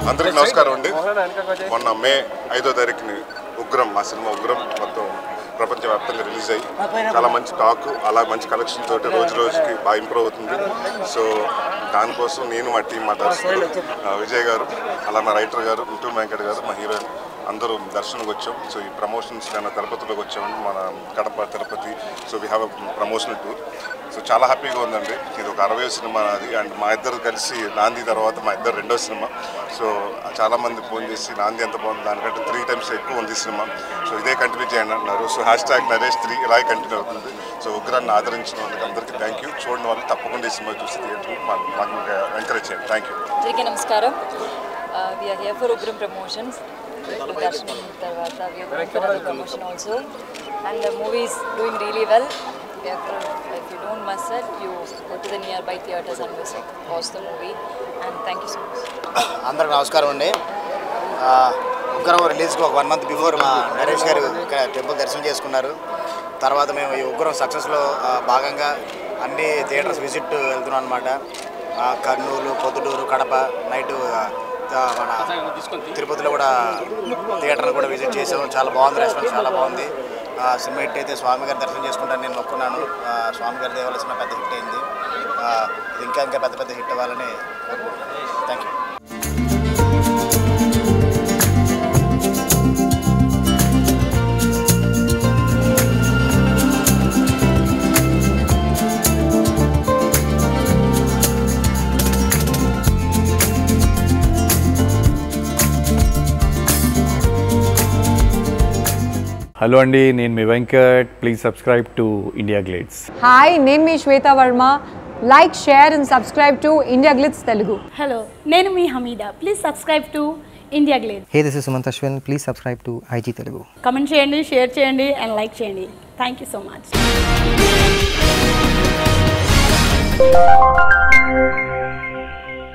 అందరికి నమస్కారం అండి మొన్న మే ఐదో తారీఖుని ఉగ్రం మా సినిమా ఉగ్రం మొత్తం ప్రపంచవ్యాప్తంగా రిలీజ్ అయ్యి చాలా మంచి టాక్ అలా మంచి కలెక్షన్ తోటి రోజు రోజుకి బాగా ఇంప్రూవ్ అవుతుంది సో దానికోసం నేను మా టీం మా దర్శకుడు ఆ, విజయ్ గారు అలా మా రైటర్ గారు ముట్టు వెంకట్ గారు మా హీరోయిన్ అందరూ దర్శనంకి వచ్చాం సో ఈ ప్రమోషన్స్ కానీ తిరుపతిలోకి వచ్చాము మన Kadapa Tirupati so we have promotional tour so చాలా హ్యాపీగా ఉందండి ఇది ఒక అరవై సినిమా అది అండ్ మా ఇద్దరు కలిసి నాంది తర్వాత మా ఇద్దరు రెండో సినిమా సో చాలా మంది ఫోన్ చేసి నాంది ఎంత బాగుంది దానికంటే త్రీ టైమ్స్ ఎక్కువ ఉంది ఈ సినిమా సో ఇదే కంటిన్యూ చేయండి అంటున్నారు so hashtag Naresh three ఇలాగే కంటిన్యూ అవుతుంది సో ఉగ్రాన్ని ఆదరించిన వాళ్ళకి అందరికీ థ్యాంక్ యూ చూడని వాళ్ళు తప్పకుండా ఈ సినిమా చూసి థియేటర్ మాకు మాకు ఎంకరేజ్ చేయండి థ్యాంక్ యూ అందరికీ నమస్కారం we're here for Ugram promotions దర్శనం తర్వాత we're for other promotion also and the movies doing really well if you don't miss it you go to the nearby theatres and visit watch the movie and thank you so much అందరికి నమస్కారం అండి ఆ, ఉగ్రం రిలీజ్కి ఒక one month before మా నరేష్ గారు ఇక్కడ temple దర్శనం చేసుకున్నారు తర్వాత మేము ఈ ఉగ్రం సక్సెస్లో ఆ, భాగంగా అన్ని థియేటర్స్ విజిట్ వెళ్తున్నాం అనమాట కర్నూలు పొద్దుటూరు కడప నైట్ మన తిరుపతిలో కూడా థియేటర్ని కూడా విజిట్ చేసాము చాలా బాగుంది రెస్పాన్స్ చాలా బాగుంది ఆ, సినిమా హిట్ అయితే స్వామి గారి దర్శనం చేసుకుంటాను నేను మొక్కున్నాను ఆ, స్వామి గారి దేవాల సినిమా పెద్ద హిట్ అయింది ఆ, ఇది ఇంకా ఇంకా పెద్ద పెద్ద హిట్ అవ్వాలని కోరుకుంటున్నాను థ్యాంక్ యూ హలో అండి నేను మీ Venkat please subscribe to India Glitz hi నేను మీ Shweta Varma like share and subscribe to India Glitz Telugu hello నేను మీ Hameeda please subscribe to India Glitz Hey, this is Sumant Ashwin. Please subscribe to IG Telugu. Comment చేయండి share చేయండి and like చేయండి thank you so much